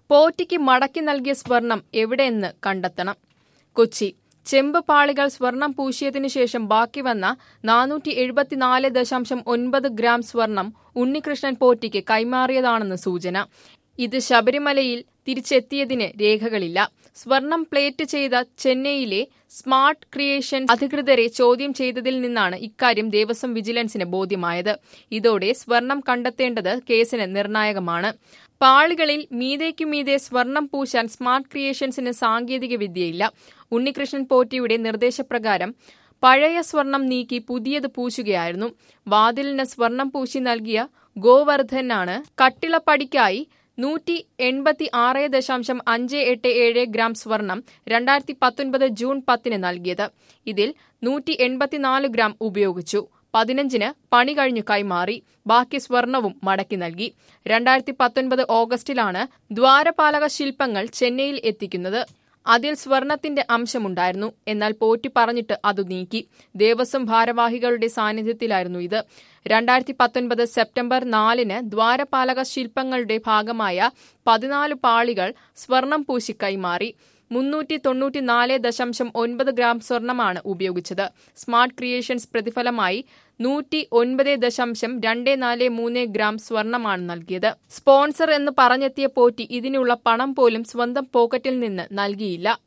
പോറ്റിക്ക് മടക്കി നൽകിയ സ്വർണം എവിടെയെന്ന് കണ്ടെത്തണം കൊച്ചി ചെമ്പ് പാളികൾ സ്വർണം പൂശിയതിനു ശേഷം ബാക്കി വന്ന നാനൂറ്റി എഴുപത്തിനാല് ദശാംശം ഒൻപത് ഗ്രാം സ്വർണം ഉണ്ണികൃഷ്ണൻ പോറ്റിക്ക് കൈമാറിയതാണെന്ന് സൂചന ഇത് ശബരിമലയിൽ തിരിച്ചെത്തിയതിന് രേഖകളില്ല സ്വർണം പ്ലേറ്റ് ചെയ്ത ചെന്നൈയിലെ സ്മാർട്ട് ക്രിയേഷൻ അധികൃതരെ ചോദ്യം ചെയ്തതിൽ നിന്നാണ് ഇക്കാര്യം ദേവസ്വം വിജിലൻസിന് ബോധ്യമായത് ഇതോടെ സ്വർണം കണ്ടെത്തേണ്ടത് കേസിന് നിർണായകമാണ് പാളികളിൽ മീതയ്ക്കുമീതെ സ്വർണം പൂശാൻ സ്മാർട്ട് ക്രിയേഷൻസിന് സാങ്കേതിക വിദ്യയില്ല ഉണ്ണികൃഷ്ണൻ പോറ്റിയുടെ നിർദ്ദേശപ്രകാരം പഴയ സ്വർണം നീക്കി പുതിയത് പൂശുകയായിരുന്നു വാതിലിന് സ്വർണം പൂശി നൽകിയ ഗോവർദ്ധനാണ് കട്ടിളപ്പടിക്കായി നൂറ്റി എൺപത്തി ആറ് ദശാംശം അഞ്ച് എട്ട് ഏഴ് ഗ്രാം സ്വർണം രണ്ടായിരത്തി പത്തൊൻപത് ജൂൺ പത്തിന് നൽകിയത് ഇതിൽ നൂറ്റി എൺപത്തിനാല് ഗ്രാം ഉപയോഗിച്ചു പതിനഞ്ചിന് പണി കഴിഞ്ഞു കൈമാറി ബാക്കി സ്വർണവും മടക്കി നൽകി രണ്ടായിരത്തി പത്തൊൻപത് ഓഗസ്റ്റിലാണ് ദ്വാരപാലക ശില്പങ്ങൾ ചെന്നൈയിൽ എത്തിക്കുന്നത് അതിൽ സ്വർണത്തിന്റെ അംശമുണ്ടായിരുന്നു എന്നാൽ പോറ്റി പറഞ്ഞിട്ട് അത് നീക്കി ദേവസ്വം ഭാരവാഹികളുടെ സാന്നിധ്യത്തിലായിരുന്നു ഇത് രണ്ടായിരത്തി പത്തൊൻപത് സെപ്റ്റംബർ നാലിന് ദ്വാരപാലക ശില്പങ്ങളുടെ ഭാഗമായ പതിനാല് പാളികൾ സ്വർണം പൂശി കൈമാറി മുന്നൂറ്റി തൊണ്ണൂറ്റിനാല് ദശാംശം ഒൻപത് ഗ്രാം സ്വർണമാണ് ഉപയോഗിച്ചത് സ്മാർട്ട് ക്രിയേഷൻസ് പ്രതിഫലമായി നൂറ്റി ഒൻപത് ദശാംശം രണ്ട് നാല് മൂന്ന് ഗ്രാം സ്വർണമാണ് നൽകിയത് സ്പോൺസർ എന്ന് പറഞ്ഞെത്തിയ പോറ്റി ഇതിനുള്ള പണം പോലും സ്വന്തം പോക്കറ്റിൽ നിന്ന് നൽകിയില്ല